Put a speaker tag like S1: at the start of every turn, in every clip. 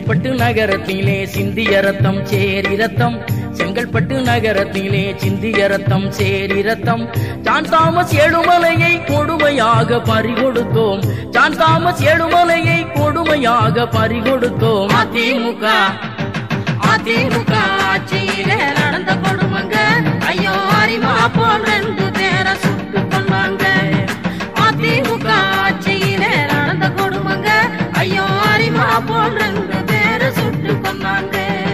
S1: செங்கல்பட்டு நகரத்திலே சிந்திய ரத்தம் சேரி ரத்தம் செங்கல்பட்டு நகரத்திலே சிந்திய ரத்தம் சேரி ரத்தம் ஜான் தாமஸ் ஏழுமலையை கொடுமையாக பறிகொடுத்தோம் ஜான் தாமஸ் ஏழுமலையை கொடுமையாக பறிகொடுத்தோம் அதிமுக
S2: அதிமுக ஆட்சியிலே நடந்த கொடுமைங்க ஐயோ அரிமா போல் ரெண்டு பேரை சுட்டு கொண்டாங்க அதிமுக ஆட்சியிலே நடந்த கொடுமைங்க ஐயோ அரிமா போல் ரெண்டு பேரை சுட்டு கொண்டாங்க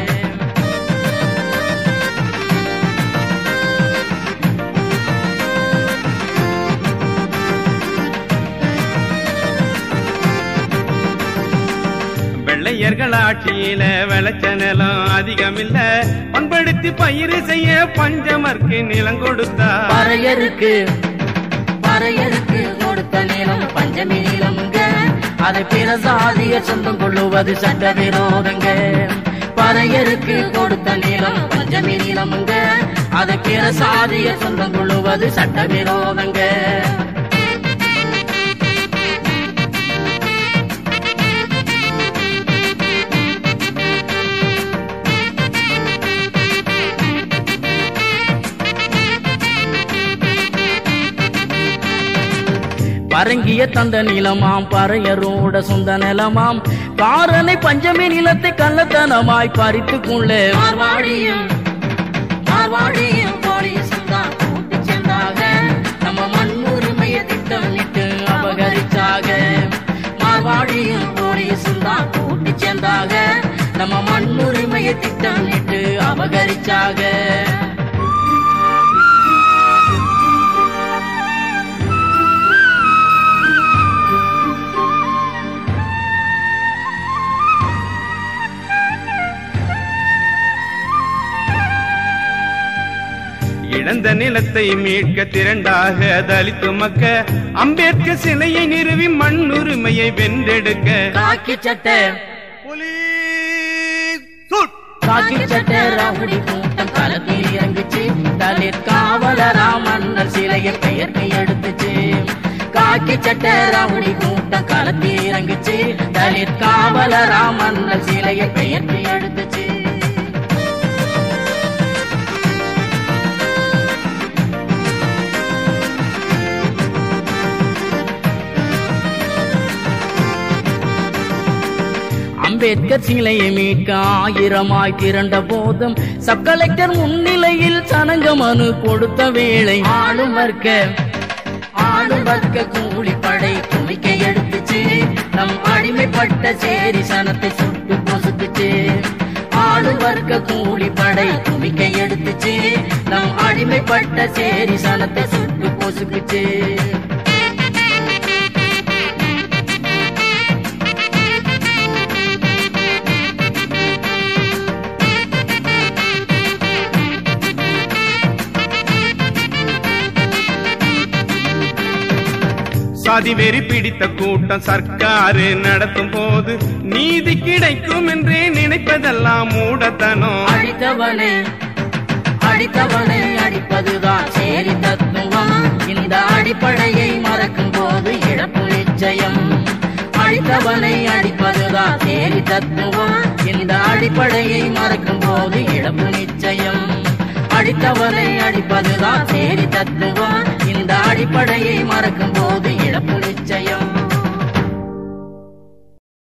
S3: வெள்ளையர்கள் ஆட்சியில விளைச்ச நிலம் அதிகமில்ல பண்படுத்தி பயிர் செய்ய பஞ்சமர்க்கு நிலம் கொடுத்தா
S1: பறையருக்கு
S2: பறையருக்கு கொடுத்த நிலம் பஞ்சமி நிலம்ங்க
S1: அதை பிற சாதிய சொந்தம் கொள்ளுவது சட்டவிரோதங்க
S2: பறையருக்கு கொடுத்த நிலம் பஞ்சமி நிலம்ங்க
S1: அதை பிற சாதிய சொந்தம் கொள்ளுவது சட்டவிரோதங்க பரங்கிய தந்த நிலமாம் பறையரோட சொந்த நிலமாம் காரனை பஞ்சமி நிலத்தை கள்ளத்தனமாய் பறித்து கொள்ள
S2: மார்வாடியும் மார்வாடியும் போலீஸும் தான் கூட்டி சென்றாங்க
S1: நம்ம மண் உரிமையை திட்டமிட்டு அபகரிச்சாக
S2: மார்வாடியும் போலீஸும் தான் கூட்டி சென்றாங்க
S1: நம்ம மண் உரிமையை திட்டமிட்டு அபகரிச்சாக
S3: இழந்த நிலத்தை மீட்க திரண்டாக தலித்து மக்க அம்பேத்கர் சிலையை நிறுவி மண் உரிமையை வென்றெடுக்க
S1: காக்கி சட்டை காக்கி சட்டை ரவுடி கூட்டம் களத்தில் இறங்குச்சு தலித் காவலரா மன்னர் சிலையை பெயர்க்கு எடுத்துச்சு காக்கி சட்டை ரவுடி கூட்டம் களத்தில் இறங்குச்சு தலித் காவலரா மன்னர் சிலையை பெயர்க்கு எடுத்துச்சு அம்பேத்கர் சிலையை மீட்க ஆயிரமாய் திரண்ட போதும் சப் கலெக்டர் முன்னிலையில் சனங்க மனு கொடுத்த வேளை ஆளும் வர்க்க ஆளும் வர்க்க கூலிப்படை குமிக்க எடுத்துச்சு நம் அடிமைப்பட்ட சேரி சனத்தை சுட்டு பொசுக்குச்சு ஆளும் வர்க்க கூலிப்படை குமிக்க எடுத்துச்சு நம் அடிமைப்பட்ட சேரி சனத்தை சுட்டு பொசுக்குச்சு
S3: சாதி வெறி பிடித்த கூட்டம் சர்க்காரு நடத்தும் போது நீதி கிடைக்கும் என்றே நினைப்பதெல்லாம் மூடத்தனம்
S1: அடித்தவனை அடித்தவனை அடிப்பதுதான் சேரி தத்துவம் இந்த அடிப்படையை மறக்கும் போது இழப்பு நிச்சயம் அடித்தவனை அடிப்பதுதான் சேரி தத்துவம் இந்த அடிப்படையை மறக்கும் போது இழப்பு நிச்சயம் அடித்தவனை அடிப்பதுதான் சேரி தத்துவம் இந்த அடிப்படையை மறக்கும் போது